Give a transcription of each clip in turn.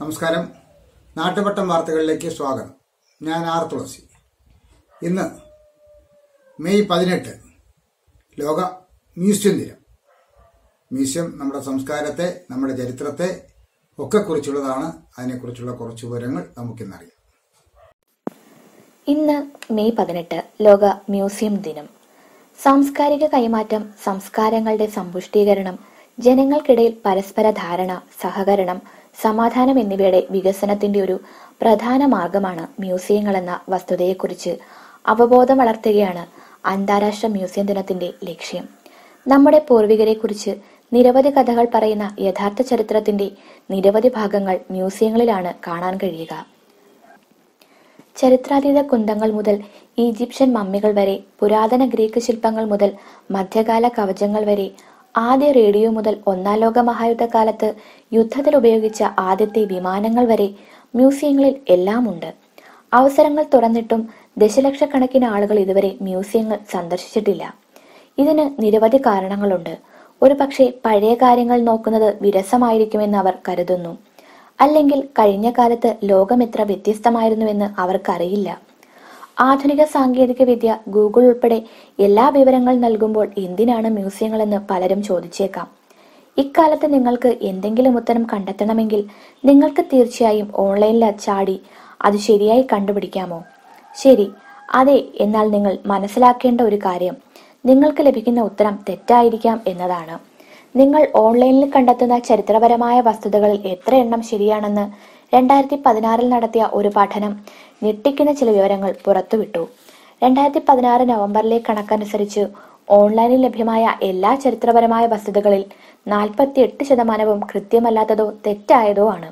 നമസ്കാരം നാട്ടുപട്ടം വാർത്തകളിലേക്ക് സ്വാഗതം ഞാൻ ആർ തുളസി ഇന്ന് മെയ് പതിനെട്ട് ലോക മ്യൂസിയം ദിനം മ്യൂസിയം നമ്മുടെ സംസ്കാരത്തെ നമ്മുടെ ചരിത്രത്തെ ഒക്കെ കുറിച്ചുള്ളതാണ് അതിനെക്കുറിച്ചുള്ള കുറച്ച് വിവരങ്ങൾ നമുക്കിന്നറിയാം ഇന്ന് മെയ് പതിനെട്ട് ലോക മ്യൂസിയം ദിനം സാംസ്കാരിക കൈമാറ്റം സംസ്കാരങ്ങളുടെ സമ്പുഷ്ടീകരണം ജനങ്ങൾക്കിടയിൽ പരസ്പര ധാരണ സഹകരണം സമാധാനം എന്നിവയുടെ വികസനത്തിന്റെ ഒരു പ്രധാന മാർഗമാണ് മ്യൂസിയങ്ങൾ എന്ന വസ്തുതയെക്കുറിച്ച് അവബോധം വളർത്തുകയാണ് അന്താരാഷ്ട്ര മ്യൂസിയം ദിനത്തിന്റെ ലക്ഷ്യം നമ്മുടെ പൂർവികരെക്കുറിച്ച് നിരവധി കഥകൾ പറയുന്ന യഥാർത്ഥ ചരിത്രത്തിന്റെ നിരവധി ഭാഗങ്ങൾ മ്യൂസിയങ്ങളിലാണ് കാണാൻ കഴിയുക ചരിത്രാതീത കുന്തങ്ങൾ മുതൽ ഈജിപ്ഷ്യൻ മമ്മികൾ വരെ പുരാതന ഗ്രീക്ക് ശില്പങ്ങൾ മുതൽ മധ്യകാല കവചങ്ങൾ വരെ ആദ്യ റേഡിയോ മുതൽ ഒന്നാം ലോക മഹായുദ്ധകാലത്ത് യുദ്ധത്തിൽ ഉപയോഗിച്ച ആദ്യത്തെ വിമാനങ്ങൾ വരെ മ്യൂസിയങ്ങളിൽ എല്ലാം ഉണ്ട് അവസരങ്ങൾ തുറന്നിട്ടും ദശലക്ഷക്കണക്കിന് ആളുകൾ ഇതുവരെ മ്യൂസിയങ്ങൾ സന്ദർശിച്ചിട്ടില്ല ഇതിന് നിരവധി കാരണങ്ങളുണ്ട് ഒരു പക്ഷേ പഴയ കാര്യങ്ങൾ നോക്കുന്നത് വിരസമായിരിക്കുമെന്ന് അവർ കരുതുന്നു അല്ലെങ്കിൽ കഴിഞ്ഞ കാലത്ത് ലോകം എത്ര വ്യത്യസ്തമായിരുന്നുവെന്ന് അവർക്കറിയില്ല ആധുനിക സാങ്കേതിക വിദ്യ ഗൂഗിൾ ഉൾപ്പെടെ എല്ലാ വിവരങ്ങൾ നൽകുമ്പോൾ എന്തിനാണ് മ്യൂസിയങ്ങളെന്ന് പലരും ചോദിച്ചേക്കാം ഇക്കാലത്ത് നിങ്ങൾക്ക് എന്തെങ്കിലും ഉത്തരം കണ്ടെത്തണമെങ്കിൽ നിങ്ങൾക്ക് തീർച്ചയായും ഓൺലൈനിൽ ചാടി അത് ശരിയായി കണ്ടുപിടിക്കാമോ ശരി അതെ എന്നാൽ നിങ്ങൾ മനസ്സിലാക്കേണ്ട ഒരു കാര്യം നിങ്ങൾക്ക് ലഭിക്കുന്ന ഉത്തരം തെറ്റായിരിക്കാം എന്നതാണ് നിങ്ങൾ ഓൺലൈനിൽ കണ്ടെത്തുന്ന ചരിത്രപരമായ വസ്തുതകളിൽ എത്ര എണ്ണം ശരിയാണെന്ന് രണ്ടായിരത്തി പതിനാറിൽ നടത്തിയ ഒരു പഠനം ഞെട്ടിക്കുന്ന ചില വിവരങ്ങൾ പുറത്തുവിട്ടു രണ്ടായിരത്തി പതിനാറ് നവംബറിലെ കണക്കനുസരിച്ച് ഓൺലൈനിൽ ലഭ്യമായ എല്ലാ ചരിത്രപരമായ വസ്തുതകളിൽ നാൽപ്പത്തി എട്ട് ശതമാനവും കൃത്യമല്ലാത്തതോ തെറ്റായതോ ആണ്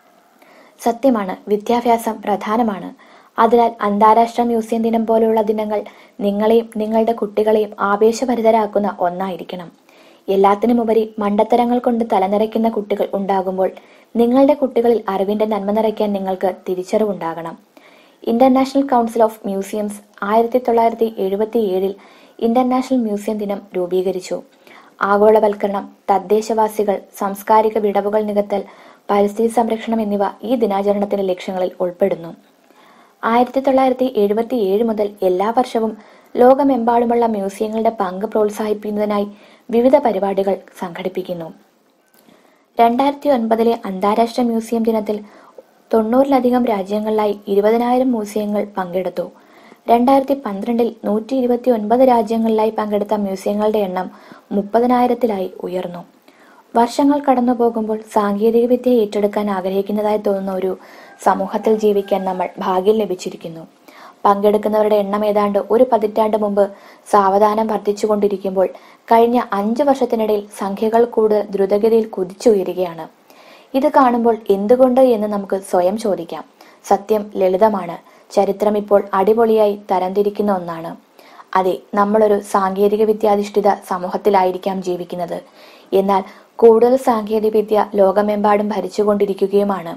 സത്യമാണ് വിദ്യാഭ്യാസം പ്രധാനമാണ് അതിനാൽ അന്താരാഷ്ട്ര മ്യൂസിയം ദിനം പോലുള്ള ദിനങ്ങൾ നിങ്ങളെയും നിങ്ങളുടെ കുട്ടികളെയും ആവേശഭരിതരാക്കുന്ന ഒന്നായിരിക്കണം എല്ലാത്തിനുമുപരി മണ്ടത്തരങ്ങൾ കൊണ്ട് തലനിറയ്ക്കുന്ന കുട്ടികൾ ഉണ്ടാകുമ്പോൾ നിങ്ങളുടെ കുട്ടികളിൽ അറിവിന്റെ നന്മ നിറയ്ക്കാൻ നിങ്ങൾക്ക് തിരിച്ചറിവുണ്ടാകണം ഇന്റർനാഷണൽ കൗൺസിൽ ഓഫ് മ്യൂസിയംസ് ആയിരത്തി തൊള്ളായിരത്തി എഴുപത്തി ഏഴിൽ ഇന്റർനാഷണൽ മ്യൂസിയം ദിനം രൂപീകരിച്ചു ആഗോളവൽക്കരണം തദ്ദേശവാസികൾ സാംസ്കാരിക വിടവുകൾ നികത്തൽ പരിസ്ഥിതി സംരക്ഷണം എന്നിവ ഈ ദിനാചരണത്തിന്റെ ലക്ഷ്യങ്ങളിൽ ഉൾപ്പെടുന്നു ആയിരത്തി തൊള്ളായിരത്തി എഴുപത്തി ഏഴ് മുതൽ എല്ലാ വർഷവും ലോകമെമ്പാടുമുള്ള മ്യൂസിയങ്ങളുടെ പങ്ക് പ്രോത്സാഹിപ്പിക്കുന്നതിനായി വിവിധ പരിപാടികൾ സംഘടിപ്പിക്കുന്നു രണ്ടായിരത്തി ഒൻപതിലെ അന്താരാഷ്ട്ര മ്യൂസിയം ദിനത്തിൽ തൊണ്ണൂറിലധികം രാജ്യങ്ങളിലായി ഇരുപതിനായിരം മ്യൂസിയങ്ങൾ പങ്കെടുത്തു രണ്ടായിരത്തി പന്ത്രണ്ടിൽ നൂറ്റി ഇരുപത്തി ഒൻപത് രാജ്യങ്ങളിലായി പങ്കെടുത്ത മ്യൂസിയങ്ങളുടെ എണ്ണം മുപ്പതിനായിരത്തിലായി ഉയർന്നു വർഷങ്ങൾ കടന്നു പോകുമ്പോൾ സാങ്കേതികവിദ്യ ഏറ്റെടുക്കാൻ ആഗ്രഹിക്കുന്നതായി തോന്നുന്ന ഒരു സമൂഹത്തിൽ ജീവിക്കാൻ നമ്മൾ ഭാഗ്യം ലഭിച്ചിരിക്കുന്നു പങ്കെടുക്കുന്നവരുടെ എണ്ണം ഏതാണ്ട് ഒരു പതിറ്റാണ്ട് മുമ്പ് സാവധാനം വർദ്ധിച്ചുകൊണ്ടിരിക്കുമ്പോൾ കഴിഞ്ഞ അഞ്ചു വർഷത്തിനിടയിൽ സംഖ്യകൾ കൂടുതൽ ദ്രുതഗതിയിൽ കുതിച്ചുയരുകയാണ് ഇത് കാണുമ്പോൾ എന്തുകൊണ്ട് എന്ന് നമുക്ക് സ്വയം ചോദിക്കാം സത്യം ലളിതമാണ് ചരിത്രം ഇപ്പോൾ അടിപൊളിയായി തരംതിരിക്കുന്ന ഒന്നാണ് അതെ നമ്മളൊരു സാങ്കേതിക വിദ്യാധിഷ്ഠിത സമൂഹത്തിലായിരിക്കാം ജീവിക്കുന്നത് എന്നാൽ കൂടുതൽ സാങ്കേതിക വിദ്യ ലോകമെമ്പാടും ഭരിച്ചുകൊണ്ടിരിക്കുകയുമാണ്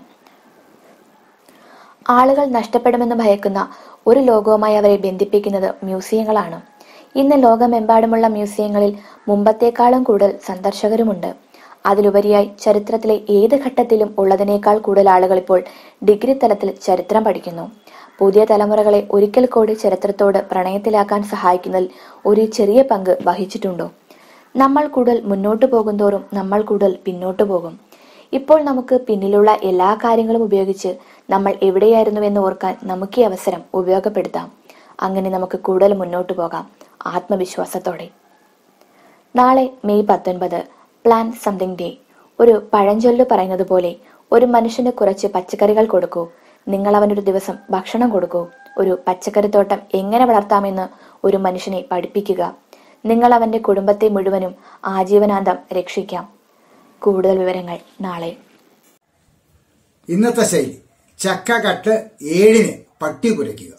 ആളുകൾ നഷ്ടപ്പെടുമെന്ന് ഭയക്കുന്ന ഒരു ലോകവുമായി അവരെ ബന്ധിപ്പിക്കുന്നത് മ്യൂസിയങ്ങളാണ് ഇന്ന് ലോകമെമ്പാടുമുള്ള മ്യൂസിയങ്ങളിൽ മുമ്പത്തേക്കാളും കൂടുതൽ സന്ദർശകരുമുണ്ട് അതിലുപരിയായി ചരിത്രത്തിലെ ഏത് ഘട്ടത്തിലും ഉള്ളതിനേക്കാൾ കൂടുതൽ ആളുകൾ ഇപ്പോൾ ഡിഗ്രി തലത്തിൽ ചരിത്രം പഠിക്കുന്നു പുതിയ തലമുറകളെ ഒരിക്കൽ കൂടി ചരിത്രത്തോട് പ്രണയത്തിലാക്കാൻ സഹായിക്കുന്നതിൽ ഒരു ചെറിയ പങ്ക് വഹിച്ചിട്ടുണ്ടോ നമ്മൾ കൂടുതൽ മുന്നോട്ട് പോകുന്തോറും നമ്മൾ കൂടുതൽ പിന്നോട്ട് പോകും ഇപ്പോൾ നമുക്ക് പിന്നിലുള്ള എല്ലാ കാര്യങ്ങളും ഉപയോഗിച്ച് നമ്മൾ എവിടെയായിരുന്നുവെന്ന് ഓർക്കാൻ നമുക്ക് ഈ അവസരം ഉപയോഗപ്പെടുത്താം അങ്ങനെ നമുക്ക് കൂടുതൽ മുന്നോട്ട് പോകാം ആത്മവിശ്വാസത്തോടെ നാളെ മെയ് പത്തൊൻപത് പ്ലാൻ സംതിങ് ഡേ ഒരു പഴഞ്ചൊല്ല് പറയുന്നത് പോലെ ഒരു മനുഷ്യന് കുറച്ച് പച്ചക്കറികൾ കൊടുക്കൂ നിങ്ങൾ അവനൊരു ദിവസം ഭക്ഷണം കൊടുക്കൂ ഒരു പച്ചക്കറിത്തോട്ടം എങ്ങനെ വളർത്താമെന്ന് ഒരു മനുഷ്യനെ പഠിപ്പിക്കുക നിങ്ങൾ അവന്റെ കുടുംബത്തെ മുഴുവനും ആജീവനാന്തം രക്ഷിക്കാം കൂടുതൽ വിവരങ്ങൾ നാളെ ഇന്നത്തെ ശൈലി ചക്ക കട്ട് ഏഴിന് പട്ടി കുരയ്ക്കുക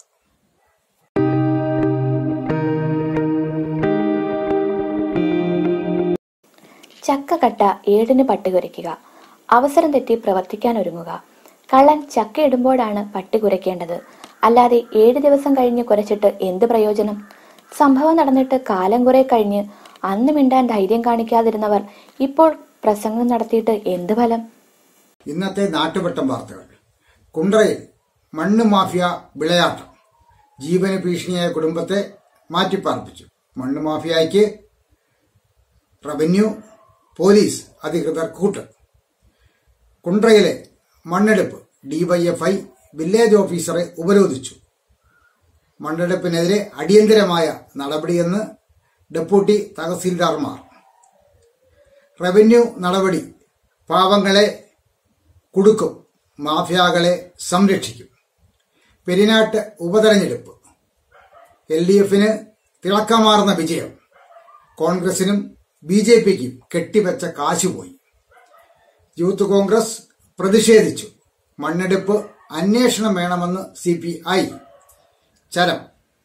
ചക്ക കട്ട ഏഴിന് പട്ടി കുരയ്ക്കുക അവസരം തെറ്റി പ്രവർത്തിക്കാൻ ഒരുങ്ങുക കള്ളൻ ചക്ക ഇടുമ്പോഴാണ് പട്ടി കുരയ്ക്കേണ്ടത് അല്ലാതെ ഏഴ് ദിവസം കഴിഞ്ഞ് കുരച്ചിട്ട് എന്ത് പ്രയോജനം സംഭവം നടന്നിട്ട് കാലം കുറെ കഴിഞ്ഞ് അന്ന് മിണ്ടാൻ ധൈര്യം കാണിക്കാതിരുന്നവർ ഇപ്പോൾ പ്രസംഗം നടത്തിയിട്ട് എന്ത് ഫലം ഇന്നത്തെ നാട്ടുവട്ടം വാർത്തകൾ കുണ്ട്രയിൽ മണ്ണ് മാഫിയ വിളയാട്ടം ജീവന ഭീഷണിയായ കുടുംബത്തെ മാറ്റിപ്പാർപ്പിച്ചു മണ്ണ് മാഫിയയ്ക്ക് റവന്യൂ പോലീസ് അധികൃതർ കൂട്ട് കുണ്ട്രയിലെ മണ്ണെടുപ്പ് ഡിവൈഎഫ്ഐ വില്ലേജ് ഓഫീസറെ ഉപരോധിച്ചു മണ്ണെടുപ്പിനെതിരെ അടിയന്തരമായ നടപടിയെന്ന് ഡെപ്യൂട്ടി തഹസീൽദാർമാർ റവന്യൂ നടപടി പാവങ്ങളെ കുടുക്കും മാഫിയാകളെ സംരക്ഷിക്കും പെരിനാട്ട് ഉപതെരഞ്ഞെടുപ്പ് എൽ ഡി എഫിന് തിളക്കമാർന്ന വിജയം കോൺഗ്രസിനും ബി ജെ പിക്കും കെട്ടിവെച്ച കാശുപോയി യൂത്ത് കോൺഗ്രസ് പ്രതിഷേധിച്ചു മണ്ണെടുപ്പ് അന്വേഷണം വേണമെന്ന് സി പി ഐ ചരം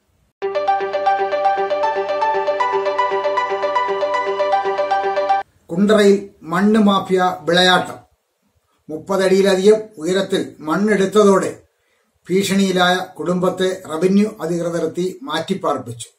കുണ്ടറയിൽ മണ്ണ് മാഫിയ വിളയാട്ടം മുപ്പതടിയിലധികം ഉയരത്തിൽ മണ്ണെടുത്തതോടെ ഭീഷണിയിലായ കുടുംബത്തെ റവന്യൂ അധികൃതരെത്തി മാറ്റിപ്പാർപ്പിച്ചു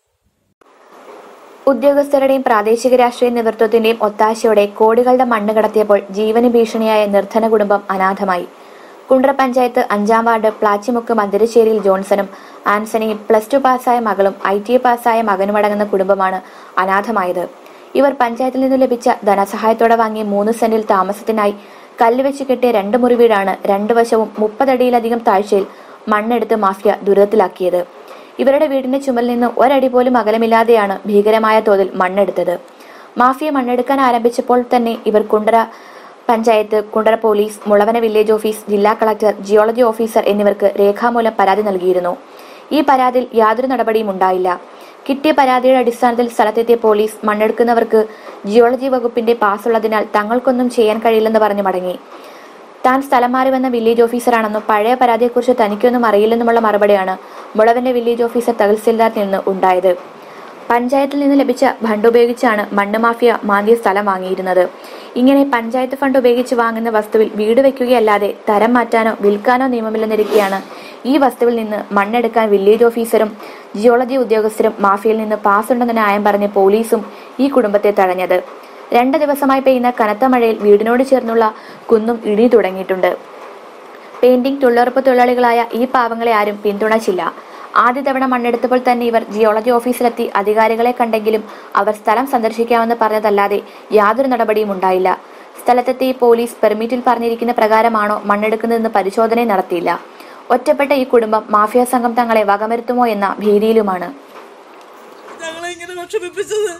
ഉദ്യോഗസ്ഥരുടെയും പ്രാദേശിക രാഷ്ട്രീയ നേതൃത്വത്തിന്റെയും ഒത്താശയോടെ കോടികളുടെ മണ്ണ് കടത്തിയപ്പോൾ ജീവന് ഭീഷണിയായ നിർധന കുടുംബം അനാഥമായി കുണ്ട്ര പഞ്ചായത്ത് അഞ്ചാം വാർഡ് പ്ലാച്ചിമുക്ക് മന്ദിരശ്ശേരിയിൽ ജോൺസണും ആൻസണിയും പ്ലസ് ടു പാസ്സായ മകളും ഐ ടി എ പാസ്സായ മകനുമടങ്ങുന്ന കുടുംബമാണ് അനാഥമായത് ഇവർ പഞ്ചായത്തിൽ നിന്ന് ലഭിച്ച ധനസഹായത്തോടെ വാങ്ങിയ മൂന്ന് സെന്റിൽ താമസത്തിനായി കല്ലുവെച്ച് കെട്ടിയ രണ്ട് മുറി വീടാണ് രണ്ടു വശവും മുപ്പതടിയിലധികം താഴ്ചയിൽ മണ്ണെടുത്ത് മാഫിയ ദുരിതത്തിലാക്കിയത് ഇവരുടെ വീടിന്റെ ചുമലിൽ നിന്ന് ഒരടി പോലും അകലമില്ലാതെയാണ് ഭീകരമായ തോതിൽ മണ്ണെടുത്തത് മാഫിയ മണ്ണെടുക്കാൻ ആരംഭിച്ചപ്പോൾ തന്നെ ഇവർ Kundara panchayat Kundara police Mulavana village office ജില്ലാ കളക്ടർ ജിയോളജി ഓഫീസർ എന്നിവർക്ക് രേഖാമൂലം പരാതി നൽകിയിരുന്നു ഈ പരാതിയിൽ യാതൊരു നടപടിയും ഉണ്ടായില്ല കിട്ടിയ പരാതിയുടെ അടിസ്ഥാനത്തിൽ സ്ഥലത്തെത്തിയ പോലീസ് മണ്ണെടുക്കുന്നവർക്ക് ജിയോളജി വകുപ്പിന്റെ പാസ് ഉള്ളതിനാൽ തങ്ങൾക്കൊന്നും ചെയ്യാൻ കഴിയില്ലെന്ന് പറഞ്ഞു മടങ്ങി താൻ സ്ഥലം മാറി വന്ന വില്ലേജ് ഓഫീസറാണെന്നും പഴയ പരാതിയെക്കുറിച്ച് തനിക്കൊന്നും അറിയില്ലെന്നുമുള്ള മറുപടിയാണ് മുളവന്റെ വില്ലേജ് ഓഫീസർ തഹസിൽദാറിൽ നിന്ന് ഉണ്ടായത് പഞ്ചായത്തിൽ നിന്ന് ലഭിച്ച ഫണ്ട് ഉപയോഗിച്ചാണ് മണ്ണ് മാഫിയ മാന്തിയ സ്ഥലം വാങ്ങിയിരുന്നത് ഇങ്ങനെ പഞ്ചായത്ത് ഫണ്ട് ഉപയോഗിച്ച് വാങ്ങുന്ന വസ്തുവിൽ വീട് വെക്കുകയല്ലാതെ തരം മാറ്റാനോ വിൽക്കാനോ നിയമമില്ലെന്നിരിക്കെയാണ് ഈ വസ്തുവിൽ നിന്ന് മണ്ണെടുക്കാൻ വില്ലേജ് ഓഫീസറും ജിയോളജി ഉദ്യോഗസ്ഥരും മാഫിയയിൽ നിന്ന് പാസ് ഉണ്ടെന്ന ന്യായം പറഞ്ഞ് പോലീസും ഈ കുടുംബത്തെ തടഞ്ഞത് രണ്ട് ദിവസമായി പെയ്യുന്ന കനത്ത മഴയിൽ വീടിനോട് ചേർന്നുള്ള കുന്നും ഇടി തുടങ്ങിയിട്ടുണ്ട് പെയിന്റിംഗ് തൊഴിലുറപ്പ് തൊഴിലാളികളായ ഈ പാവങ്ങളെ ആരും പിന്തുണച്ചില്ല ആദ്യ തവണ മണ്ണെടുത്തപ്പോൾ തന്നെ ഇവർ ജിയോളജി ഓഫീസിലെത്തി അധികാരികളെ കണ്ടെങ്കിലും അവർ സ്ഥലം സന്ദർശിക്കാമെന്ന് പറഞ്ഞതല്ലാതെ യാതൊരു നടപടിയും ഉണ്ടായില്ല സ്ഥലത്തെത്തി പോലീസ് പെർമിറ്റിൽ പറഞ്ഞിരിക്കുന്ന പ്രകാരമാണോ മണ്ണെടുക്കുന്നതെന്ന് പരിശോധന നടത്തിയില്ല ഒറ്റപ്പെട്ട ഈ കുടുംബം മാഫിയ സംഘം തങ്ങളെ വകമരുത്തുമോ എന്ന ഭീതിയിലുമാണ് ഞങ്ങളെ ഇങ്ങനെ വിഷമിപ്പിച്ചത്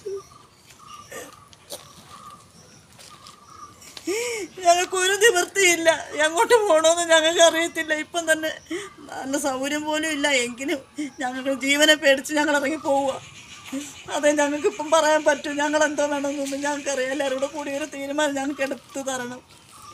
ഞങ്ങൾക്ക് ഒരു നിവൃത്തിയില്ല എങ്ങോട്ട് പോകണമെന്ന് ഞങ്ങൾക്ക് അറിയത്തില്ല ഇപ്പം തന്നെ നല്ല സൗകര്യം പോലും ഇല്ല എങ്കിലും ഞങ്ങൾക്ക് ജീവനെ പേടിച്ച് ഞങ്ങൾ ഇറങ്ങി പോവുക അതെ ഞങ്ങൾക്ക് ഇപ്പം പറയാൻ പറ്റും ഞങ്ങൾ എന്തോ വേണമെന്നൊന്നും ഞങ്ങൾക്കറിയാം എല്ലാവരും കൂടെ കൂടി ഒരു തീരുമാനം ഞങ്ങൾക്ക് എടുത്ത് തരണം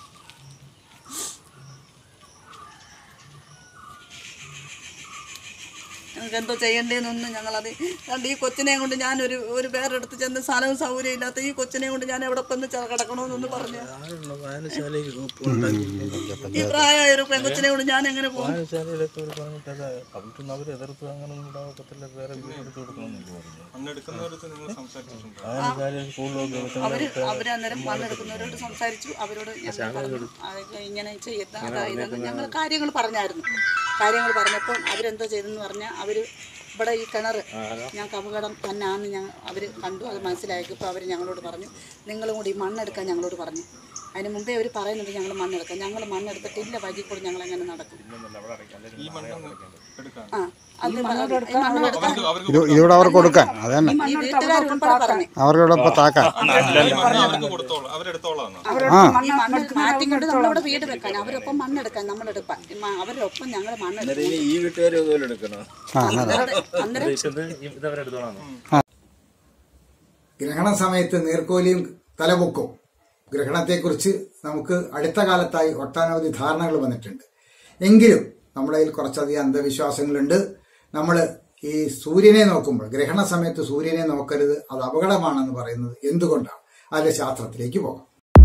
ഞങ്ങൾക്ക് എന്തോ ചെയ്യേണ്ടതെന്നൊന്നും ഞങ്ങളത് കണ്ട് ഈ കൊച്ചിനെ കൊണ്ട് ഞാനൊരു ഒരു വേറെടുത്ത് ചെന്ന് സ്ഥലവും സൗകര്യം ഇല്ലാത്ത ഈ കൊച്ചിനെ കൊണ്ട് ഞാൻ എവിടെ കൊന്ന് ച- കിടക്കണമെന്നൊന്ന് പറഞ്ഞു വായനശാലയിൽ ഗ്രൂപ്പ് ഉണ്ടാക്കി ഈ പ്രായമായ ഒരു പെൺകൊച്ചിനെ കൊണ്ട് ഞാൻ എങ്ങനെ പോകും വായനശാലയിലൊക്കെ ഒരു പറഞ്ഞിട്ടത് അവിടുന്ന് അവർ എതിർത്ത് അങ്ങനെ ഉണ്ടാകത്തില്ല വേറെ വീട് എടുത്ത് കൊടുക്കണമെന്നൊക്കെ പറഞ്ഞു വായനശാലയിൽ സ്കൂളിലൊക്കെ അവര് അവര് അന്നേരം മണ്ണെടുക്കുന്നവരോട് സംസാരിച്ചു അവരോട് ഞങ്ങൾ പറഞ്ഞു "അതൊക്കെ ഇങ്ങനെ ചെയ്യത്ത അതായത് ഞങ്ങൾ കാര്യങ്ങൾ പറഞ്ഞായിരുന്നു കാര്യങ്ങൾ പറഞ്ഞപ്പോൾ അവരെന്തോ ചെയ്തെന്ന് പറഞ്ഞാൽ അവർ ഇവിടെ ഈ കിണർ ഞങ്ങൾക്ക് അപകടം തന്നെയാണെന്ന് ഞങ്ങൾ അവർ കണ്ടു അത് മനസ്സിലാക്കിയപ്പോൾ അവർ ഞങ്ങളോട് പറഞ്ഞു നിങ്ങളും കൂടി ഈ മണ്ണെടുക്കാൻ ഞങ്ങളോട് പറഞ്ഞു അതിന് മുമ്പേ അവർ പറയുന്നുണ്ട് ഞങ്ങൾ മണ്ണെടുക്കാം ഞങ്ങൾ മണ്ണെടുത്തിട്ടില്ല വഴി കൂടി ഞങ്ങൾ എങ്ങനെ നടക്കും ആ അത് ഈ മണ്ണെടുക്കാൻ ഇത് ഇതിവിടെ അവർക്ക് കൊടുക്കാൻ അതന്നെ ഈ വീട്ടുകാർ ഉൾപ്പെടെ പറഞ്ഞു അവരുടെ ഇപ്പൊ താക്കാൻ ഈ മണ്ണ് മാറ്റിക്കൊണ്ട് നമ്മളിവിടെ വീട് വെക്കാൻ അവരൊപ്പം മണ്ണെടുക്കാൻ നമ്മളെടുപ്പാൻ ഈ മ- അവരൊപ്പം ഞങ്ങൾ മണ്ണെടുക്കും ഈ വീട്ടുകാർ ഇതുപോലെ എടുക്കണം അന്നേരം ഗ്രഹണ സമയത്ത് നീർക്കോലിയും തലപൊക്കും ഗ്രഹണത്തെക്കുറിച്ച് നമുക്ക് അടുത്ത കാലത്തായി ഒട്ടനവധി ധാരണകൾ വന്നിട്ടുണ്ട് എങ്കിലും നമ്മുടെ കയ്യിൽ കുറച്ചധികം അന്ധവിശ്വാസങ്ങളുണ്ട് നമ്മൾ ഈ സൂര്യനെ നോക്കുമ്പോൾ ഗ്രഹണ സമയത്ത് സൂര്യനെ നോക്കരുത് അത് അപകടമാണെന്ന് പറയുന്നത് എന്തുകൊണ്ടാണ് അതിലെ ശാസ്ത്രത്തിലേക്ക് പോകാം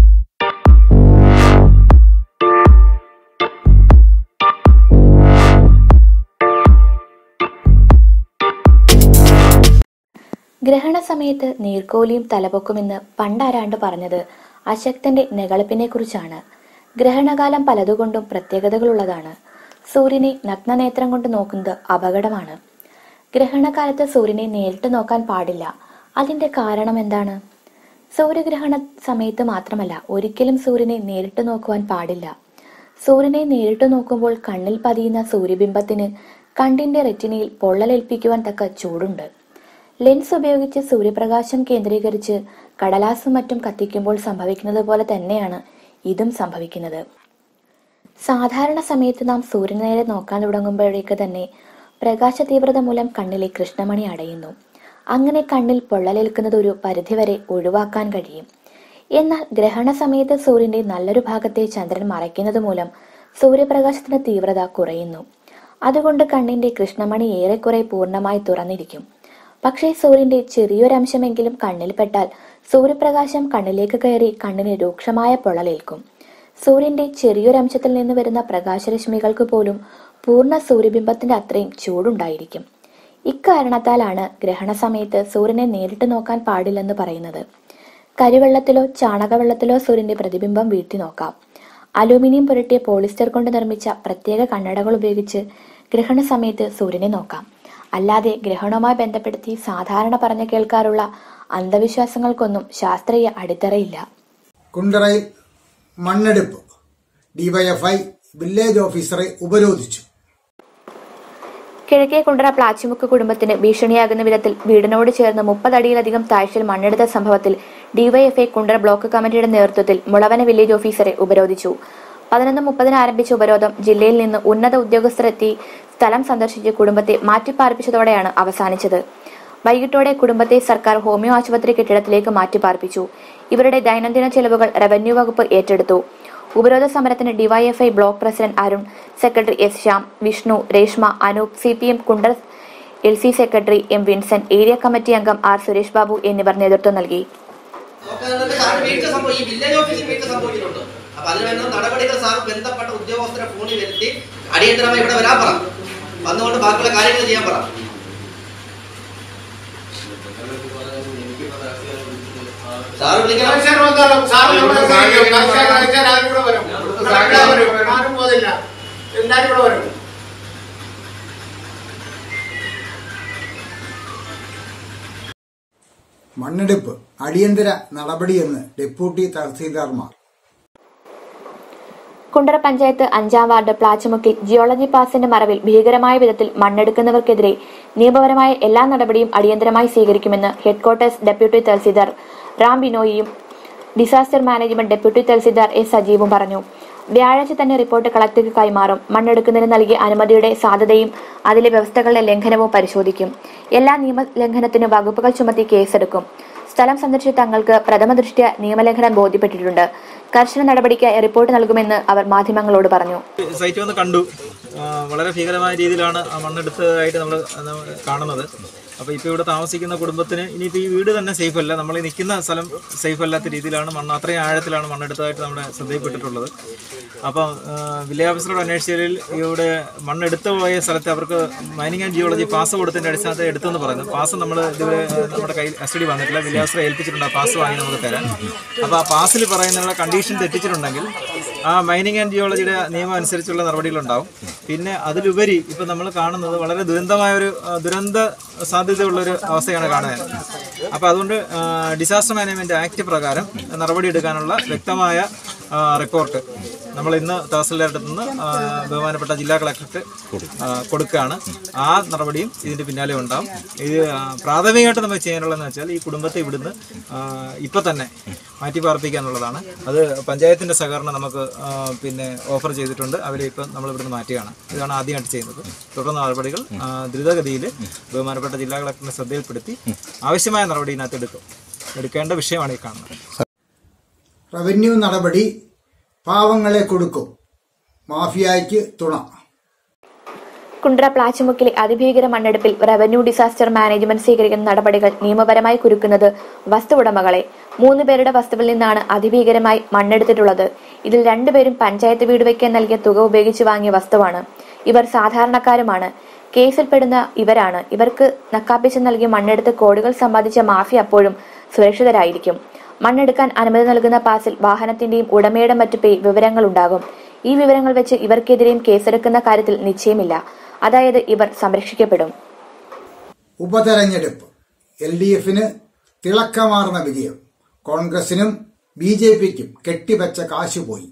ഗ്രഹണ സമയത്ത് നീർക്കോലിയും തലപൊക്കുമെന്ന് പണ്ടാരാണ്ട് പറഞ്ഞത് അശക്തന്റെ നെകളിപ്പിനെ കുറിച്ചാണ് ഗ്രഹണകാലം പലതുകൊണ്ടും പ്രത്യേകതകളുള്ളതാണ് സൂര്യനെ നഗ്നനേത്രം കൊണ്ട് നോക്കുന്നത് അപകടമാണ് ഗ്രഹണകാലത്ത് സൂര്യനെ നേരിട്ട് നോക്കാൻ പാടില്ല അതിന്റെ കാരണം എന്താണ് സൂര്യഗ്രഹണ സമയത്ത് മാത്രമല്ല ഒരിക്കലും സൂര്യനെ നേരിട്ട് നോക്കുവാൻ പാടില്ല സൂര്യനെ നേരിട്ട് നോക്കുമ്പോൾ കണ്ണിൽ പതിയുന്ന സൂര്യബിംബത്തിന് കണ്ണിന്റെ റെറ്റിനയിൽ പൊള്ളലേൽപ്പിക്കുവാൻ തക്ക ചൂടുണ്ട് ലെൻസ് ഉപയോഗിച്ച് സൂര്യപ്രകാശം കേന്ദ്രീകരിച്ച് കടലാസും മറ്റും കത്തിക്കുമ്പോൾ സംഭവിക്കുന്നത് പോലെ തന്നെയാണ് ഇതും സംഭവിക്കുന്നത് സാധാരണ സമയത്ത് നാം സൂര്യന് നേരെ നോക്കാൻ തുടങ്ങുമ്പോഴേക്ക് തന്നെ പ്രകാശ തീവ്രത മൂലം കണ്ണിലെ കൃഷ്ണമണി അടയുന്നു അങ്ങനെ കണ്ണിൽ പൊള്ളലേൽക്കുന്നത് ഒരു പരിധിവരെ ഒഴിവാക്കാൻ കഴിയും എന്നാൽ ഗ്രഹണ സമയത്ത് സൂര്യന്റെ നല്ലൊരു ഭാഗത്തെ ചന്ദ്രൻ മറയ്ക്കുന്നത് മൂലം സൂര്യപ്രകാശത്തിന്റെ തീവ്രത കുറയുന്നു അതുകൊണ്ട് കണ്ണിന്റെ കൃഷ്ണമണി ഏറെക്കുറെ പൂർണ്ണമായി തുറന്നിരിക്കും പക്ഷേ സൂര്യന്റെ ചെറിയൊരംശമെങ്കിലും കണ്ണിൽപ്പെട്ടാൽ സൂര്യപ്രകാശം കണ്ണിലേക്ക് കയറി കണ്ണിന് രൂക്ഷമായ പൊള്ളലേൽക്കും സൂര്യന്റെ ചെറിയൊരംശത്തിൽ നിന്ന് വരുന്ന പ്രകാശരശ്മികൾക്ക് പോലും പൂർണ്ണ സൂര്യബിംബത്തിന്റെ അത്രയും ചൂടുണ്ടായിരിക്കും ഇക്കാരണത്താലാണ് ഗ്രഹണ സമയത്ത് സൂര്യനെ നേരിട്ട് നോക്കാൻ പാടില്ലെന്ന് പറയുന്നത് കരിവെള്ളത്തിലോ ചാണകവെള്ളത്തിലോ സൂര്യന്റെ പ്രതിബിംബം വീഴ്ത്തി നോക്കാം അലൂമിനിയം പുരട്ടിയ പോളിസ്റ്റർ കൊണ്ട് നിർമ്മിച്ച പ്രത്യേക കണ്ണടകൾ ഉപയോഗിച്ച് ഗ്രഹണ സമയത്ത് സൂര്യനെ നോക്കാം അല്ലാതെ ഗ്രഹണവുമായി ബന്ധപ്പെടുത്തി സാധാരണ പറഞ്ഞു കേൾക്കാറുള്ള അന്ധവിശ്വാസങ്ങൾക്കൊന്നും ശാസ്ത്രീയ അടിത്തറയില്ല കുണ്ടറയിൽ മണ്ണെടുപ്പ് ഡിവൈഎഫ്ഐ വില്ലേജ് ഓഫീസറെ ഉപരോധിച്ചു കിഴക്കേ കുണ്ടറ പ്ലാച്ചിമുക്ക് കുടുംബത്തിന് ഭീഷണിയാകുന്ന വിധത്തിൽ വീടിനോട് ചേർന്ന് മുപ്പതടിയിലധികം താഴ്ചയിൽ മണ്ണെടുത്ത സംഭവത്തിൽ ഡിവൈഎഫ്ഐ കുണ്ടറ ബ്ലോക്ക് കമ്മിറ്റിയുടെ നേതൃത്വത്തിൽ മുളവന വില്ലേജ് ഓഫീസറെ ഉപരോധിച്ചു പതിനൊന്ന് മുപ്പതിന് ആരംഭിച്ച ഉപരോധം ജില്ലയിൽ നിന്ന് ഉന്നത ഉദ്യോഗസ്ഥരെത്തി സ്ഥലം സന്ദർശിച്ച് കുടുംബത്തെ മാറ്റിപ്പാർപ്പിച്ചതോടെയാണ് അവസാനിച്ചത് വൈകിട്ടോടെ കുടുംബത്തെ സർക്കാർ ഹോമിയോ ആശുപത്രി കെട്ടിടത്തിലേക്ക് മാറ്റിപ്പാർപ്പിച്ചു ഇവരുടെ ദൈനംദിന ചെലവുകൾ റവന്യൂ വകുപ്പ് ഏറ്റെടുത്തു ഉപരോധ സമരത്തിന് DYFI block president Arun secretary S Shyam Vishnu Reshma Anoop C P M Kundara L C secretary M Vincent area committee അംഗം ആർ സുരേഷ് ബാബു എന്നിവർ നേതൃത്വം നൽകി നോക്കാനായിട്ട് സാറിന് വീഴ്ച സംഭവം ഈ വില്ലേജ് ഓഫീസിൽ വീഴ്ച സംഭവിച്ചിട്ടുണ്ട് അപ്പൊ അതിന് വേണ്ട നടപടികൾ സാർ ബന്ധപ്പെട്ട ഉദ്യോഗസ്ഥരെ ഫോണിൽ വരുത്തി അടിയന്തരമായി ഇവിടെ വരാൻ പറ വന്നുകൊണ്ട് ബാക്കിയുള്ള കാര്യങ്ങൾ ചെയ്യാൻ പറ സാർ വിളിക്കണം മണ്ണെടുപ്പ് അടിയന്തര നടപടിയെന്ന് ഡെപ്യൂട്ടി തഹസീൽദാർമാർ കുണ്ടറ പഞ്ചായത്ത് അഞ്ചാം വാർഡ് പ്ലാച്ചിമുക്കിൽ ജിയോളജി പാസിന്റെ മറവിൽ ഭീകരമായ വിധത്തിൽ മണ്ണെടുക്കുന്നവർക്കെതിരെ നിയമപരമായ എല്ലാ നടപടിയും അടിയന്തരമായി സ്വീകരിക്കുമെന്ന് ഹെഡ്ക്വാർട്ടേഴ്സ് ഡെപ്യൂട്ടി തഹസീൽദാർ റാം ബിനോയിയും disaster management deputy tahsildar S സജീവും പറഞ്ഞു വ്യാഴാഴ്ച തന്നെ റിപ്പോർട്ട് കളക്ടർക്ക് കൈമാറും മണ്ണെടുക്കുന്നതിന് നൽകിയ അനുമതിയുടെ സാധ്യതയും അതിലെ വ്യവസ്ഥകളുടെ ലംഘനവും പരിശോധിക്കും എല്ലാ നിയമ ലംഘനത്തിനും വകുപ്പുകൾ ചുമത്തി കേസെടുക്കും സ്ഥലം സന്ദർശിച്ച തങ്ങൾക്ക് പ്രഥമ ദൃഷ്ട്യ നിയമലംഘനം ബോധ്യപ്പെട്ടിട്ടുണ്ട് കർശന നടപടിക്ക് റിപ്പോർട്ട് നൽകുമെന്ന് അവർ മാധ്യമങ്ങളോട് പറഞ്ഞു സൈറ്റ് വന്ന് കണ്ടു ആ, വളരെ ഭീകരമായ രീതിയിലാണ് ആ മണ്ണെടുത്തതായിട്ട് നമ്മൾ കാണുന്നത് അപ്പോൾ ഇപ്പോൾ ഇവിടെ താമസിക്കുന്ന കുടുംബത്തിന് ഇനിയിപ്പോൾ ഈ വീട് തന്നെ സേഫ് അല്ല നമ്മൾ ഈ നിൽക്കുന്ന സ്ഥലം സേഫ് അല്ലാത്ത രീതിയിലാണ് മണ്ണ് അത്രയും ആഴത്തിലാണ് മണ്ണെടുത്തതായിട്ട് നമ്മുടെ ശ്രദ്ധയിൽപ്പെട്ടിട്ടുള്ളത് അപ്പോൾ വില്ലേജ് ഓഫീസറോട് അന്വേഷിച്ചതിൽ ഇവിടെ മണ്ണെടുത്ത് പോയ സ്ഥലത്ത് അവർക്ക് മൈനിങ് ആൻഡ് ജിയോളജി പാസ് കൊടുത്തതിൻ്റെ അടിസ്ഥാനത്തിൽ എടുത്തെന്ന് പറഞ്ഞു പാസ് നമ്മൾ ഇതുവരെ നമ്മുടെ കയ്യിൽ കസ്റ്റഡി വന്നിട്ടില്ല വില്ലേജ് ഓഫീസറെ ഏൽപ്പിച്ചിട്ടുണ്ട് ആ പാസ് വാങ്ങി നമുക്ക് തരാൻ അപ്പോൾ ആ പാസിൽ പറയുന്നുള്ള കണ്ടീഷൻ തെറ്റിച്ചിട്ടുണ്ടെങ്കിൽ ആ മൈനിങ് ആൻഡ് ജിയോളജിയുടെ നിയമം അനുസരിച്ചുള്ള നടപടികളുണ്ടാവും പിന്നെ അതിലുപരി ഇപ്പം നമ്മൾ കാണുന്നത് വളരെ ദുരന്തമായ ഒരു ആ, ദുരന്ത സാധ്യതയുള്ളൊരു അവസ്ഥയാണ് കാണുന്നത് അപ്പോൾ അതുകൊണ്ട് ഡിസാസ്റ്റർ മാനേജ്മെൻറ്റ് ആക്ട് പ്രകാരം നടപടി എടുക്കാനുള്ള വ്യക്തമായ ആ, റിപ്പോർട്ട് നമ്മൾ ഇന്ന് തഹസിൽദാരുടെ നിന്ന് ആ, ബഹുമാനപ്പെട്ട ജില്ലാ കളക്ടർക്ക് ആ, കൊടുക്കുകയാണ് ആ നടപടിയും ഇതിൻ്റെ പിന്നാലെ ഉണ്ടാവും ഇത് ആ, പ്രാഥമികമായിട്ട് നമ്മൾ ചെയ്യാനുള്ളതെന്ന് വെച്ചാൽ ഈ കുടുംബത്തെ ഇവിടുന്ന് ആ, ഇപ്പം തന്നെ മാറ്റി പാർപ്പിക്കുക എന്നുള്ളതാണ് അത് പഞ്ചായത്തിൻ്റെ സഹകരണം നമുക്ക് ആ, പിന്നെ ഓഫർ ചെയ്തിട്ടുണ്ട് അവരെ ഇപ്പം നമ്മൾ ഇവിടുന്ന് മാറ്റുകയാണ് ഇതാണ് ആദ്യമായിട്ട് ചെയ്യുന്നത് തുടർന്ന് നടപടികൾ ആ, ദ്രുതഗതിയിൽ ബഹുമാനപ്പെട്ട ജില്ലാ കളക്ടറിന്റെ ശ്രദ്ധയിൽപ്പെടുത്തി ആവശ്യമായ നടപടി ഇതിനകത്ത് എടുക്കും എടുക്കേണ്ട വിഷയമാണ് ഈ കാണുന്നത് റവന്യൂ നടപടി പാവങ്ങളെ കൊടുക്കും മാഫിയായ്ക്ക് തുണ കുണ്ട്ര പ്ലാച്ചിമുക്കിലെ അതിഭീകര മണ്ണെടുപ്പിൽ റവന്യൂ ഡിസാസ്റ്റർ മാനേജ്മെന്റ് സ്വീകരിക്കുന്ന നടപടികൾ നിയമപരമായി കുരുക്കുന്നത് വസ്തു ഉടമകളെ മൂന്ന് പേരുടെ വസ്തുവിൽ നിന്നാണ് അതിഭീകരമായി മണ്ണെടുത്തിട്ടുള്ളത് ഇതിൽ രണ്ടുപേരും പഞ്ചായത്ത് വീട് വയ്ക്കാൻ നൽകിയ തുക ഉപയോഗിച്ച് വാങ്ങിയ വസ്തുവാണ് ഇവർ സാധാരണക്കാരുമാണ് കേസിൽപ്പെടുന്ന ഇവരാണ് ഇവർക്ക് നക്കാപ്പിച്ച് നൽകിയ മണ്ണെടുത്ത് കോടികൾ സമ്പാദിച്ച മാഫിയ അപ്പോഴും സുരക്ഷിതരായിരിക്കും മണ്ണെടുക്കാൻ അനുമതി നൽകുന്ന പാസിൽ വാഹനത്തിന്റെയും ഉടമയുടെ മറ്റു പേ വിവരങ്ങൾ ഉണ്ടാകും ഈ വിവരങ്ങൾ വെച്ച് ഇവർക്കെതിരെയും കേസെടുക്കുന്ന കാര്യത്തിൽ നിശ്ചയമില്ല അതായത് ഇവർ സംരക്ഷിക്കപ്പെടും ഉപതെരഞ്ഞെടുപ്പ് എൽ ഡി എഫിന് തിളക്കമാർന്ന വിജയം കോൺഗ്രസിനും ബി ജെ പിക്കും കെട്ടിവെച്ച കാശ് പോയി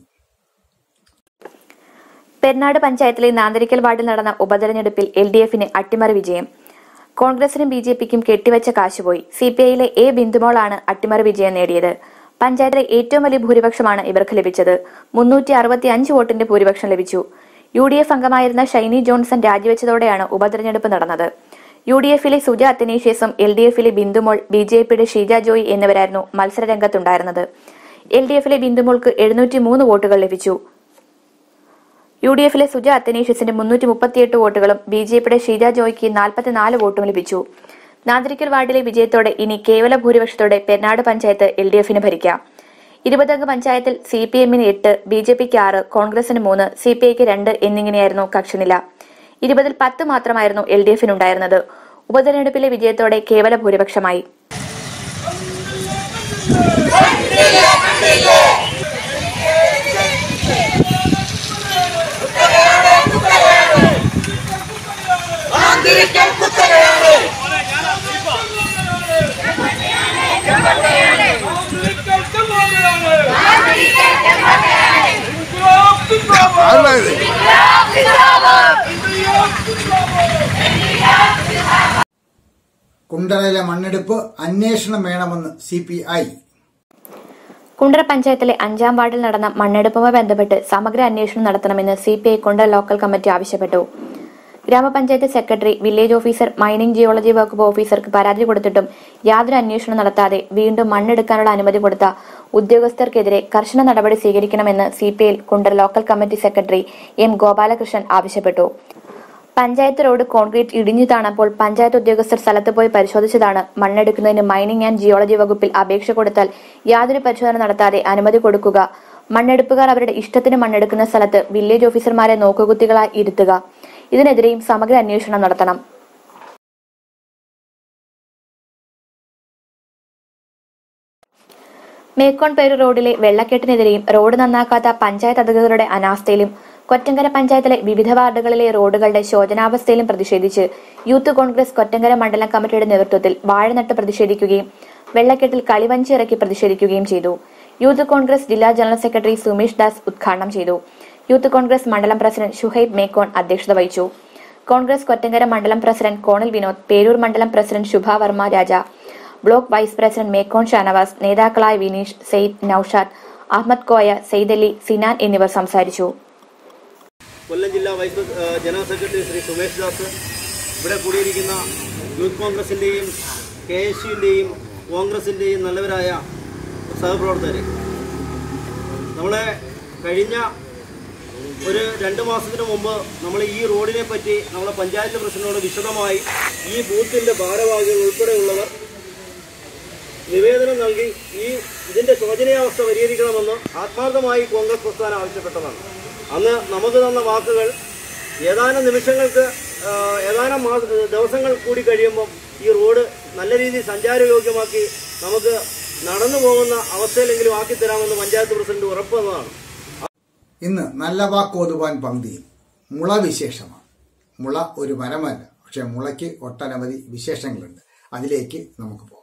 പെരുന്നാട് പഞ്ചായത്തിലെ നാന്തരിക്കൽ വാർഡിൽ നടന്ന ഉപതെരഞ്ഞെടുപ്പിൽ എൽ ഡി എഫിന് അട്ടിമറി വിജയം കോൺഗ്രസിനും ബി ജെ പിക്കും കെട്ടിവെച്ച കാശുപോയി സി പി ഐയിലെ എ ബിന്ദുമോളാണ് അട്ടിമറി വിജയം നേടിയത് പഞ്ചായത്തിലെ ഏറ്റവും വലിയ ഭൂരിപക്ഷമാണ് ഇവർക്ക് ലഭിച്ചത് മുന്നൂറ്റി അറുപത്തി അഞ്ച് വോട്ടിന്റെ ഭൂരിപക്ഷം ലഭിച്ചു യു ഡി എഫ് അംഗമായിരുന്ന ഷൈനി ജോൺസൺ രാജിവെച്ചതോടെയാണ് ഉപതെരഞ്ഞെടുപ്പ് നടന്നത് യു ഡി എഫിലെ സുജ അത്തനീഷ്യസും എൽ ഡി എഫിലെ ബിന്ദുമോൾ ബി ജെ പിയുടെ ഷീജ ജോയി എന്നിവരായിരുന്നു മത്സരരംഗത്തുണ്ടായിരുന്നത് എൽ ഡി എഫിലെ ബിന്ദുമോൾക്ക് എഴുന്നൂറ്റി മൂന്ന് വോട്ടുകൾ ലഭിച്ചു യു ഡി എഫിലെ സുജ അത്തനീഷ്യസിന്റെ മുന്നൂറ്റി മുപ്പത്തിയെട്ട് വോട്ടുകളും ബി ജെ പിയുടെ ഷീജ ജോയ്ക്ക് നാൽപ്പത്തിനാല് വോട്ടും ലഭിച്ചു നാന്തിരിക്കൽ വാർഡിലെ വിജയത്തോടെ ഇനി കേവല ഭൂരിപക്ഷത്തോടെ പെരുന്നാട് പഞ്ചായത്ത് എൽ ഡി എഫിന് ഭരിക്കാം ഇരുപതംഗ പഞ്ചായത്തിൽ സി പി എമ്മിന് എട്ട് ബി ജെ പിക്ക് ആറ് കോൺഗ്രസിന് മൂന്ന് സി പി ഐക്ക് രണ്ട് എന്നിങ്ങനെയായിരുന്നു കക്ഷിനില ഇരുപതിൽ പത്ത് മാത്രമായിരുന്നു എൽ ഡി എഫിനുണ്ടായിരുന്നത് ഉപതെരഞ്ഞെടുപ്പിലെ വിജയത്തോടെ കേവല ഭൂരിപക്ഷമായി കുണ്ടറയിലെ മണ്ണെടുപ്പ് അന്വേഷണം വേണമെന്ന് സി പി ഐ കുണ്ടറ പഞ്ചായത്തിലെ അഞ്ചാം വാർഡിൽ നടന്ന മണ്ണെടുപ്പുമായി ബന്ധപ്പെട്ട് സമഗ്ര അന്വേഷണം നടത്തണമെന്ന് C P I Kundara local committee ആവശ്യപ്പെട്ടു grama panchayat secretary village officer mining geology വകുപ്പ് ഓഫീസർക്ക് പരാതി കൊടുത്തിട്ടും യാതൊരു അന്വേഷണം നടത്താതെ വീണ്ടും മണ്ണെടുക്കാനുള്ള അനുമതി കൊടുത്ത ഉദ്യോഗസ്ഥർക്കെതിരെ കർശന നടപടി സ്വീകരിക്കണമെന്ന് C P I Kundara local committee secretary M Gopalakrishnan ആവശ്യപ്പെട്ടു പഞ്ചായത്ത് റോഡ് കോൺക്രീറ്റ് ഇടിഞ്ഞു താണപ്പോൾ പഞ്ചായത്ത് ഉദ്യോഗസ്ഥർ സ്ഥലത്ത് പോയി പരിശോധിച്ചതാണ് മണ്ണെടുക്കുന്നതിന് മൈനിംഗ് ആൻഡ് ജിയോളജി വകുപ്പിൽ അപേക്ഷ കൊടുത്താൽ യാതൊരു പരിശോധന നടത്താതെ അനുമതി കൊടുക്കുക മണ്ണെടുപ്പുകാർ അവരുടെ ഇഷ്ടത്തിന് മണ്ണെടുക്കുന്ന സ്ഥലത്ത് വില്ലേജ് ഓഫീസർമാരെ നോക്കുകുത്തികളായി ഇരുത്തുക ഇതിനെതിരെയും സമഗ്ര അന്വേഷണം നടത്തണം മേക്കോൺ പേരു റോഡിലെ വെള്ളക്കെട്ടിനെതിരെയും റോഡ് നന്നാക്കാത്ത പഞ്ചായത്ത് അധികൃതരുടെ അനാസ്ഥയിലും കൊറ്റങ്കര പഞ്ചായത്തിലെ വിവിധ വാർഡുകളിലെ റോഡുകളുടെ ശോചനാവസ്ഥയിലും പ്രതിഷേധിച്ച് യൂത്ത് കോൺഗ്രസ് കൊറ്റങ്കര മണ്ഡലം കമ്മിറ്റിയുടെ നേതൃത്വത്തിൽ വാഴനട്ട് പ്രതിഷേധിക്കുകയും വെള്ളക്കെട്ടിൽ കളിവഞ്ചി ഇറക്കി പ്രതിഷേധിക്കുകയും ചെയ്തു യൂത്ത് കോൺഗ്രസ് ജില്ലാ ജനറൽ സെക്രട്ടറി സുമേഷ് ദാസ് ഉദ്ഘാടനം ചെയ്തു യൂത്ത് കോൺഗ്രസ് മണ്ഡലം പ്രസിഡന്റ് ഷുഹൈബ് മേക്കോൺ അധ്യക്ഷത വഹിച്ചു കോൺഗ്രസ് കൊറ്റങ്കര മണ്ഡലം president Connell Vinod Perur mandalam president Shubha Varma Raja block vice president മേക്കോൺ ഷാനവാസ് നേതാക്കളായ വിനീഷ് സെയ്ദ് നൌഷാദ് അഹമ്മദ് കോയ സെയ്ദ് അലി സിനാൻ എന്നിവർ സംസാരിച്ചു കൊല്ലം ജില്ലാ vice president- uh general secretary Shri Sumesh Das ഇവിടെ കൂടിയിരിക്കുന്ന യൂത്ത് കോൺഗ്രസിൻ്റെയും കെ എസ് യുവിൻ്റെയും കോൺഗ്രസിൻ്റെയും നല്ലവരായ സഹപ്രവർത്തകരെ നമ്മളെ കഴിഞ്ഞ ഒരു രണ്ട് മാസത്തിന് മുമ്പ് നമ്മൾ ഈ റോഡിനെ പറ്റി നമ്മളെ പഞ്ചായത്ത് പ്രസിഡന്റിനോട് വിശദമായി ഈ ബൂത്തിൻ്റെ ഭാരവാഹികൾ ഉൾപ്പെടെയുള്ളവർ നിവേദനം നൽകി ഈ ഇതിന്റെ ശോചനീയാവസ്ഥ പരിഹരിക്കണമെന്ന് ആത്മാർത്ഥമായി കോൺഗ്രസ് പ്രസ്ഥാനം ആവശ്യപ്പെട്ടതാണ് അന്ന് നമുക്ക് തന്ന വാക്കുകൾ ഏതാനും നിമിഷങ്ങൾക്ക് ആ, ഏതാനും മാസ ദിവസങ്ങൾ കൂടി കഴിയുമ്പോൾ ഈ റോഡ് നല്ല രീതിയിൽ സഞ്ചാരയോഗ്യമാക്കി നമുക്ക് നടന്നു പോകുന്ന അവസ്ഥയിലെങ്കിലും ആക്കി തരാമെന്ന് പഞ്ചായത്ത് പ്രസിഡന്റ് ഉറപ്പ് തന്നതാണ് ഇന്ന് നല്ല വാക്ക് ഓതുവാൻ പന്തിയിൽ മുള വിശേഷമാണ് മുള ഒരു മരമല്ല പക്ഷെ മുളയ്ക്ക് ഒട്ടനവധി വിശേഷങ്ങളുണ്ട് അതിലേക്ക് നമുക്ക് പോകാം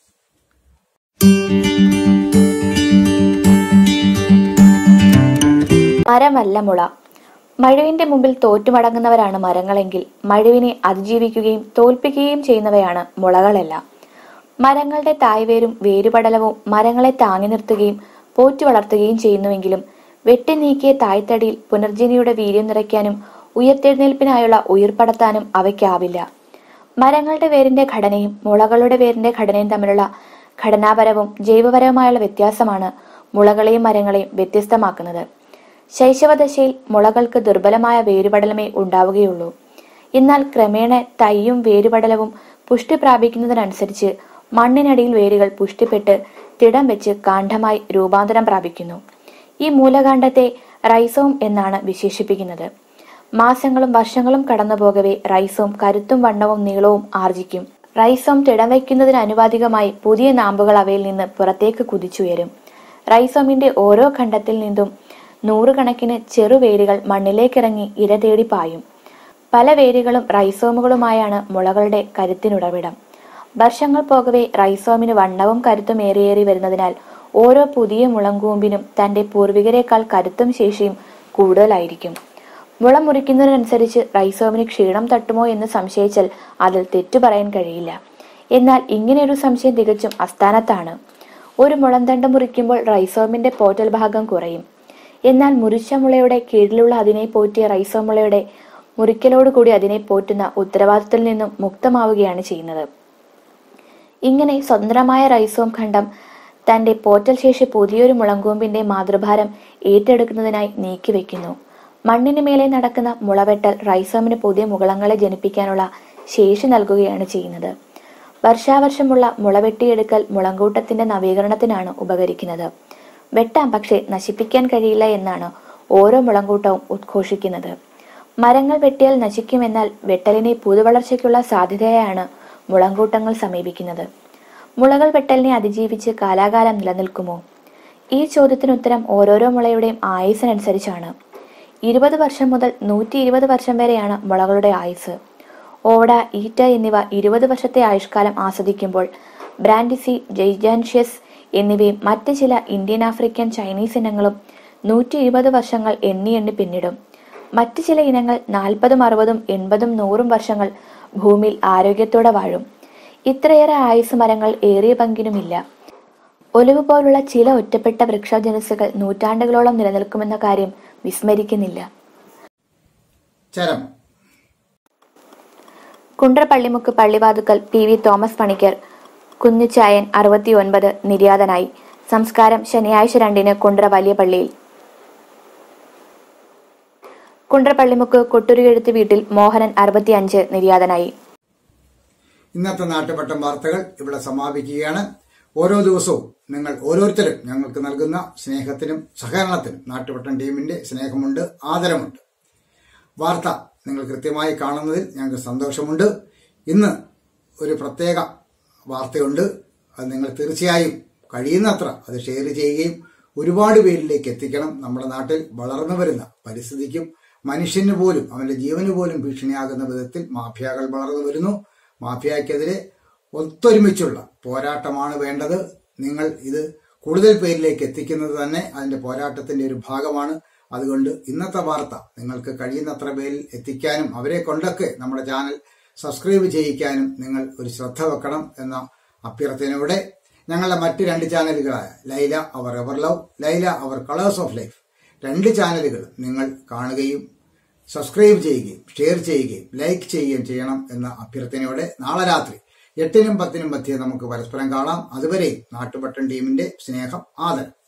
മരമല്ല മുള മഴവിന്റെ മുമ്പിൽ തോറ്റുമടങ്ങുന്നവരാണ് മരങ്ങളെങ്കിൽ മഴവിനെ അതിജീവിക്കുകയും തോൽപ്പിക്കുകയും ചെയ്യുന്നവയാണ് മുളകളെല്ലാം മരങ്ങളുടെ തായ്വേരും വേരുപടലവും മരങ്ങളെ താങ്ങി നിർത്തുകയും പോറ്റി വളർത്തുകയും ചെയ്യുന്നുവെങ്കിലും വെട്ടി നീക്കിയ തായ്തടിയിൽ പുനർജനിയുടെ വീര്യം നിറയ്ക്കാനും ഉയർത്തെഴുന്നേൽപ്പിനായുള്ള ഉയിർപ്പടത്താനും അവയ്ക്കാവില്ല മരങ്ങളുടെ വേരിന്റെ ഘടനയും മുളകളുടെ വേരിന്റെ ഘടനയും തമ്മിലുള്ള ഘടനാപരവും ജൈവപരവുമായുള്ള വ്യത്യാസമാണ് മുളകളെയും മരങ്ങളെയും വ്യത്യസ്തമാക്കുന്നത് ശൈശവദശയിൽ മുളകൾക്ക് ദുർബലമായ വേരുപടലമേ ഉണ്ടാവുകയുള്ളൂ എന്നാൽ ക്രമേണ തൈയും വേരുപടലവും പുഷ്ടി പ്രാപിക്കുന്നതിനനുസരിച്ച് മണ്ണിനടിയിൽ വേരുകൾ പുഷ്ടിപ്പെട്ട് തിടം വെച്ച് കാണ്ഡമായി രൂപാന്തരം പ്രാപിക്കുന്നു ഈ മൂലകാണ്ഡത്തെ റൈസോം എന്നാണ് വിശേഷിപ്പിക്കുന്നത് മാസങ്ങളും വർഷങ്ങളും കടന്നുപോകവേ റൈസോം കരുത്തും വണ്ണവും നീളവും ആർജിക്കും റൈസോം തിടം വയ്ക്കുന്നതിന് അനുവാദികമായി പുതിയ നാമ്പുകൾ അവയിൽ നിന്ന് പുറത്തേക്ക് കുതിച്ചുയരും റൈസോമിന്റെ ഓരോ ഖണ്ഡത്തിൽ നിന്നും നൂറുകണക്കിന് ചെറുവേരുകൾ മണ്ണിലേക്കിറങ്ങി ഇര തേടി പായും പല വേരുകളും റൈസോമുകളുമായാണ് മുളകളുടെ കരുത്തിനുറവിടം വർഷങ്ങൾ പോകവെ റൈസോമിന് വണ്ണവും കരുത്തും ഏറിയേറി വരുന്നതിനാൽ ഓരോ പുതിയ മുളങ്കൂമ്പിനും തന്റെ പൂർവികരെക്കാൾ കരുത്തും ശേഷിയും കൂടുതലായിരിക്കും മുളം മുറിക്കുന്നതിനനുസരിച്ച് റൈസോമിന് ക്ഷീണം തട്ടുമോ എന്ന് സംശയിച്ചാൽ അതിൽ തെറ്റു പറയാൻ കഴിയില്ല എന്നാൽ ഇങ്ങനെയൊരു സംശയം തികച്ചും അസ്ഥാനത്താണ് ഒരു മുളന്തണ്ട് മുറിക്കുമ്പോൾ റൈസോമിന്റെ പോറ്റൽ ഭാഗം കുറയും എന്നാൽ മുറിച്ച മുളയുടെ കീഴിലുള്ള അതിനെ പോറ്റിയ റൈസോമുളയുടെ മുറിക്കലോടുകൂടി അതിനെ പോറ്റുന്ന ഉത്തരവാദിത്തത്തിൽ നിന്നും മുക്തമാവുകയാണ് ചെയ്യുന്നത് ഇങ്ങനെ സ്വതന്ത്രമായ റൈസോം ഖണ്ഡം തന്റെ പോറ്റൽ ശേഷി പുതിയൊരു മുളങ്കൂമ്പിന്റെ മാതൃഭാരം ഏറ്റെടുക്കുന്നതിനായി നീക്കിവെക്കുന്നു മണ്ണിന് മേലെ നടക്കുന്ന മുളവെട്ടൽ റൈസോമിന് പുതിയ മുകളങ്ങളെ ജനിപ്പിക്കാനുള്ള ശേഷി നൽകുകയാണ് ചെയ്യുന്നത് വർഷാവർഷമുള്ള മുളവെട്ടിയെടുക്കൽ മുളങ്കൂട്ടത്തിന്റെ നവീകരണത്തിനാണ് ഉപകരിക്കുന്നത് വെട്ടാം പക്ഷേ നശിപ്പിക്കാൻ കഴിയില്ല എന്നാണ് ഓരോ മുളങ്കൂട്ടവും ഉദ്ഘോഷിക്കുന്നത് മരങ്ങൾ വെട്ടിയാൽ നശിക്കുമെന്നാൽ വെട്ടലിനെ പുതുവളർച്ചയ്ക്കുള്ള സാധ്യതയായാണ് മുളങ്കൂട്ടങ്ങൾ സമീപിക്കുന്നത് മുളകൾ വെട്ടലിനെ അതിജീവിച്ച് കാലാകാലം നിലനിൽക്കുമോ ഈ ചോദ്യത്തിന് ഉത്തരം ഓരോരോ മുളയുടെയും ആയുസിനനുസരിച്ചാണ് ഇരുപത് വർഷം മുതൽ നൂറ്റി ഇരുപത് വർഷം വരെയാണ് മുളകളുടെ ആയുസ് ഓട ഈറ്റ എന്നിവ ഇരുപത് വർഷത്തെ ആയുഷ്കാലം ആസ്വദിക്കുമ്പോൾ ബ്രാൻഡിസി ജൈജാൻഷ്യസ് എന്നിവയും മറ്റ് ചില ഇന്ത്യൻ ആഫ്രിക്കൻ ചൈനീസ് ഇനങ്ങളും നൂറ്റി ഇരുപത് വർഷങ്ങൾ എണ്ണി എണ്ണി പിന്നിടും മറ്റ് ചില ഇനങ്ങൾ നാൽപ്പതും അറുപതും എൺപതും നൂറും വർഷങ്ങൾ ഭൂമിയിൽ ആരോഗ്യത്തോടെ വാഴും ഇത്രയേറെ ആയുസ് മരങ്ങൾ ഏറിയ പങ്കിനുമില്ല ഒലിവ് പോലുള്ള ചില ഒറ്റപ്പെട്ട വൃക്ഷജനസുകൾ നൂറ്റാണ്ടുകളോളം നിലനിൽക്കുമെന്ന കാര്യം വിസ്മരിക്കുന്നില്ല ചരം Kundara Pallimukku Pallivathukkal P V Thomas Panicker Kunjuchayan അറുപത്തിയൊൻപത് നിര്യാതനായി സംസ്കാരം ശനിയാഴ്ച രണ്ടിന് കുണ്ട്ര വലിയ പള്ളിയിൽ കുണ്ട്ര പള്ളിമുക്ക് കൊട്ടൂരുകെഴുത്ത് വീട്ടിൽ മോഹനൻ അറുപത്തിയഞ്ച് നിര്യാതനായി ഇന്നത്തെ നാട്ടുപട്ടം വാർത്തകൾ ഇവിടെ സമാപിക്കുകയാണ് ഓരോ ദിവസവും നിങ്ങൾ ഓരോരുത്തരും ഞങ്ങൾക്ക് നൽകുന്ന സ്നേഹത്തിനും സഹകരണത്തിനും നാട്ടുപട്ടം ടീമിന്റെ സ്നേഹമുണ്ട് ആദരമുണ്ട് വാർത്ത നിങ്ങൾ കൃത്യമായി കാണുന്നതിൽ ഞങ്ങൾക്ക് സന്തോഷമുണ്ട് ഇന്ന് ഒരു പ്രത്യേക വാർത്തയുണ്ട് അത് നിങ്ങൾ തീർച്ചയായും കഴിയുന്നത്ര അത് ഷെയർ ചെയ്യുകയും ഒരുപാട് പേരിലേക്ക് എത്തിക്കണം നമ്മുടെ നാട്ടിൽ വളർന്നു വരുന്ന പരിസ്ഥിതിക്കും മനുഷ്യന് പോലും അവന്റെ ജീവന് പോലും ഭീഷണിയാകുന്ന വിധത്തിൽ മാഫിയകൾ വളർന്നു വരുന്നു മാഫിയക്കെതിരെ ഒത്തൊരുമിച്ചുള്ള പോരാട്ടമാണ് വേണ്ടത് നിങ്ങൾ ഇത് കൂടുതൽ പേരിലേക്ക് എത്തിക്കുന്നത് തന്നെ അതിന്റെ പോരാട്ടത്തിന്റെ ഒരു ഭാഗമാണ് അതുകൊണ്ട് ഇന്നത്തെ വാർത്ത നിങ്ങൾക്ക് കഴിയുന്നത്ര പേരിൽ എത്തിക്കാനും അവരെ കൊണ്ടൊക്കെ നമ്മുടെ ചാനൽ സബ്സ്ക്രൈബ് ചെയ്യിക്കാനും നിങ്ങൾ ഒരു ശ്രദ്ധ വെക്കണം എന്ന അഭ്യർത്ഥനയോടെ ഞങ്ങളുടെ മറ്റ് രണ്ട് ചാനലുകളായ Laila our ever love Laila our colours of life രണ്ട് ചാനലുകൾ നിങ്ങൾ കാണുകയും സബ്സ്ക്രൈബ് ചെയ്യുകയും ഷെയർ ചെയ്യുകയും ലൈക്ക് ചെയ്യുകയും ചെയ്യണം എന്ന അഭ്യർത്ഥനയോടെ നാളെ രാത്രി എട്ടിനും പത്തിനും മധ്യേ നമുക്ക് പരസ്പരം കാണാം അതുവരെയും നാട്ടുപട്ടം ടീമിന്റെ സ്നേഹം ആദരം